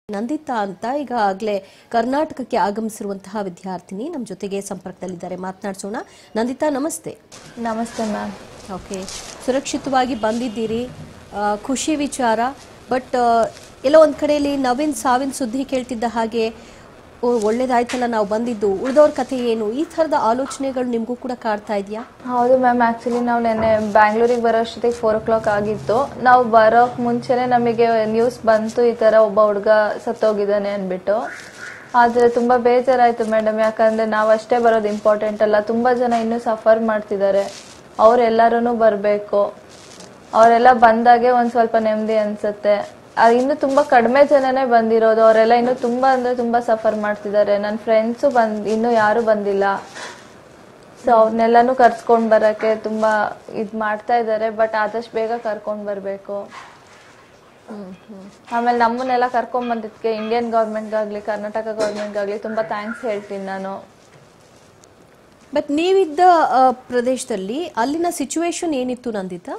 ನಂದಿತಾ ಅಂತ ಈಗಾಗಲೇ ಕರ್ನಾಟಕಕ್ಕೆ ಆಗಮಿಸಿರುವಂತಹ ವಿದ್ಯಾರ್ಥಿನಿ ನಮ್ಮ ಜೊತೆಗೆ ಸಂಪರ್ಕದಲ್ಲಿದ್ದಾರೆ ಮಾತನಾಡಿಸೋಣ ನಂದಿತಾ ನಮಸ್ತೆ ನಮಸ್ತೆ ಮ್ಯಾಮ್ ಓಕೆ ಸುರಕ್ಷಿತವಾಗಿ ಬಂದಿದ್ದೀರಿ ಆ, ಖುಷಿ ವಿಚಾರ ಬಟ್ ಎಲ್ಲೋ ಒಂದು ಕಡೆಯಲ್ಲಿ ನವೀನ್ ಸಾವಿನ ಸುದ್ದಿ ಕೇಳ್ತಿದ್ದ ಹಾಗೆ ಓ ಒಳ್ಳೇದಾಯ್ತಲ್ಲ ನಾವು ಬಂದಿದ್ದು ಉಳಿದವ್ರ ಕಥೆ ಏನು ಈ ಥರದ ಆಲೋಚನೆಗಳು ನಿಮಗೂ ಕೂಡ ಕಾಡ್ತಾ ಇದೆಯಾ ಹೌದು ಮ್ಯಾಮ್ ಆ್ಯಕ್ಚುಲಿ ನಾವು ನೆನ್ನೆ ಬ್ಯಾಂಗ್ಳೂರಿಗೆ ಬರೋ ಅಷ್ಟೊತ್ತಿಗೆ ಫೋರ್ ಓ ಕ್ಲಾಕ್ ಆಗಿತ್ತು ನಾವು ಬರೋಕ್ ಮುಂಚೆನೆ ನಮಗೆ ನ್ಯೂಸ್ ಬಂತು ಈ ಥರ ಒಬ್ಬ ಹುಡುಗ ಸತ್ತೋಗಿದ್ದಾನೆ ಅಂದ್ಬಿಟ್ಟು ಆದರೆ ತುಂಬ ಬೇಜಾರಾಯಿತು ಮೇಡಮ್ ಯಾಕಂದರೆ ನಾವು ಅಷ್ಟೇ ಬರೋದು ಇಂಪಾರ್ಟೆಂಟ್ ಅಲ್ಲ ತುಂಬ ಜನ ಇನ್ನೂ ಸಫರ್ ಮಾಡ್ತಿದ್ದಾರೆ ಅವರೆಲ್ಲರೂ ಬರಬೇಕು ಅವರೆಲ್ಲ ಬಂದಾಗೆ ಒಂದು ಸ್ವಲ್ಪ ನೆಮ್ಮದಿ ಅನ್ಸುತ್ತೆ ಆ, ಇನ್ನು ತುಂಬಾ ಕಡಿಮೆ ಜನನೇ ಬಂದಿರೋದು ಅವರೆಲ್ಲ ಇನ್ನು ತುಂಬಾ ಅಂದ್ರೆ ತುಂಬಾ ಸಫರ್ ಮಾಡ್ತಿದ್ದಾರೆ ನನ್ನ ಫ್ರೆಂಡ್ಸು ಬಂದ್ ಇನ್ನೂ ಯಾರು ಬಂದಿಲ್ಲ ಸೊ ಅವ್ರನ್ನೆಲ್ಲಾನು ಕರ್ಸ್ಕೊಂಡ್ ಬರಕ್ಕೆ ತುಂಬಾ ಇದ್ ಮಾಡ್ತಾ ಇದ್ದಾರೆ ಬಟ್ ಆದಷ್ಟು ಬೇಗ ಕರ್ಕೊಂಡ್ ಬರ್ಬೇಕು ಆಮೇಲೆ ನಮ್ಮನ್ನೆಲ್ಲ ಕರ್ಕೊಂಡ್ ಬಂದಿದ್ಕೆ ಇಂಡಿಯನ್ ಗೌರ್ಮೆಂಟ್ಗಾಗ್ಲಿ ಕರ್ನಾಟಕ ಗೌರ್ಮೆಂಟ್ಗಾಗ್ಲಿ ತುಂಬಾ ಥ್ಯಾಂಕ್ಸ್ ಹೇಳ್ತೀನಿ ನಾನು ಬಟ್ ನೀವಿದ್ದ ಆ, ಪ್ರದೇಶದಲ್ಲಿ ಅಲ್ಲಿನ ಸಿಚುವೇಶನ್ ಏನಿತ್ತು ನಂದಿತಾ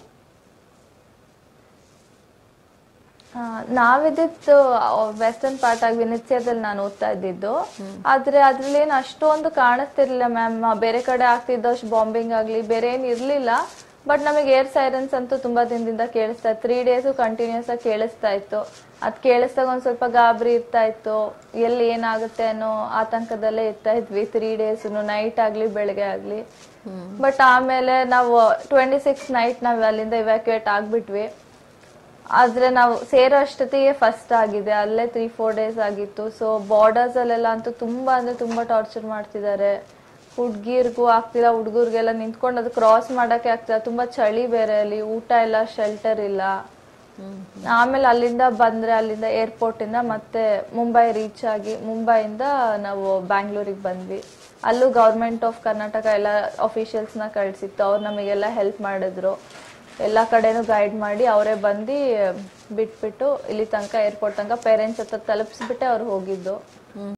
ಆ, ನಾವಿದ್ದಿದ್ದು ವೆಸ್ಟರ್ನ್ ಪಾರ್ಟ್ ಆಗಿ ವಿನಿತ್ಯದಲ್ಲಿ ನಾನು ಓದ್ತಾ ಇದ್ದಿದ್ದು ಆದ್ರೆ ಅದ್ರಲ್ಲಿ ಏನು ಅಷ್ಟೊಂದು ಕಾಣಿಸ್ತಿರ್ಲಿಲ್ಲ ಮ್ಯಾಮ್ ಬೇರೆ ಕಡೆ ಆಗ್ತಿದ್ದಷ್ಟು ಬಾಂಬಿಂಗ್ ಆಗ್ಲಿ ಬೇರೆ ಏನ್ ಇರ್ಲಿಲ್ಲ ಬಟ್ ನಮಗೆ ಏರ್ ಸೈರನ್ಸ್ ಅಂತೂ ತುಂಬಾ ದಿನದಿಂದ ಕೇಳಿಸ್ತಾ ಇತ್ತು ತ್ರೀ ಡೇಸು ಕಂಟಿನ್ಯೂಸ್ ಆಗಿ ಕೇಳಿಸ್ತಾ ಇತ್ತು ಅದ್ ಕೇಳಿಸ್ದಾಗ ಒಂದ್ ಸ್ವಲ್ಪ ಗಾಬರಿ ಇರ್ತಾ ಇತ್ತು ಎಲ್ಲಿ ಏನಾಗುತ್ತೆ ಅನ್ನೋ ಆತಂಕದಲ್ಲೇ ಇರ್ತಾ ಇದ್ವಿ ತ್ರೀ ಡೇಸ್ ನೈಟ್ ಆಗ್ಲಿ ಬೆಳಗ್ಗೆ ಆಗ್ಲಿ ಬಟ್ ಆಮೇಲೆ ನಾವು ಟ್ವೆಂಟಿ ಸಿಕ್ಸ್ ನೈಟ್ ನಾವು ಅಲ್ಲಿಂದ ಇವ್ಯಾಕ್ಯುಯೇಟ್ ಆಗ್ಬಿಟ್ವಿ ಆದ್ರೆ ನಾವು ಸೇರೋ ಅಷ್ಟೊತ್ತಿಗೆ ಫಸ್ಟ್ ಆಗಿದೆ ಅಲ್ಲೇ ತ್ರೀ ಫೋರ್ ಡೇಸ್ ಆಗಿತ್ತು ಸೊ ಬಾರ್ಡರ್ಸ್ ಅಲ್ಲೆಲ್ಲ ಅಂತೂ ತುಂಬಾ ಅಂದ್ರೆ ತುಂಬಾ ಟಾರ್ಚರ್ ಮಾಡ್ತಿದ್ದಾರೆ ಹುಡ್ಗಿರ್ಗೂ ಆಗ್ತಿಲ್ಲ ಹುಡ್ಗರ್ಗೆಲ್ಲ ನಿಂತ್ಕೊಂಡು ಅದು ಕ್ರಾಸ್ ಮಾಡಕ್ಕೆ ಆಗ್ತಿಲ್ಲ ತುಂಬಾ ಚಳಿ ಬೇರೆ ಅಲ್ಲಿ ಊಟ ಇಲ್ಲ ಶೆಲ್ಟರ್ ಇಲ್ಲ ಆಮೇಲೆ ಅಲ್ಲಿಂದ ಬಂದ್ರೆ ಅಲ್ಲಿಂದ ಏರ್ಪೋರ್ಟ್ ಇಂದ ಮತ್ತೆ ಮುಂಬೈ ರೀಚ್ ಆಗಿ ಮುಂಬೈಯಿಂದ ನಾವು ಬ್ಯಾಂಗ್ಳೂರಿಗೆ ಬಂದ್ವಿ ಅಲ್ಲೂ ಗೌರ್ಮೆಂಟ್ ಆಫ್ ಕರ್ನಾಟಕ ಎಲ್ಲ ಅಫಿಷಿಯಲ್ಸ್ ನ ಕಳ್ಸಿತ್ತು ಅವ್ರು ನಮಗೆಲ್ಲ ಹೆಲ್ಪ್ ಮಾಡಿದ್ರು ಎಲ್ಲ ಕಡೆನೂ ಗೈಡ್ ಮಾಡಿ ಅವರೇ ಬಂದು ಬಿಟ್ಬಿಟ್ಟು ಇಲ್ಲಿ ತನಕ ಏರ್ಪೋರ್ಟ್ ತನಕ ಪೇರೆಂಟ್ಸ್ ಹತ್ರ ತಲುಪಿಸ್ಬಿಟ್ಟೆ ಅವ್ರು ಹೋಗಿದ್ದು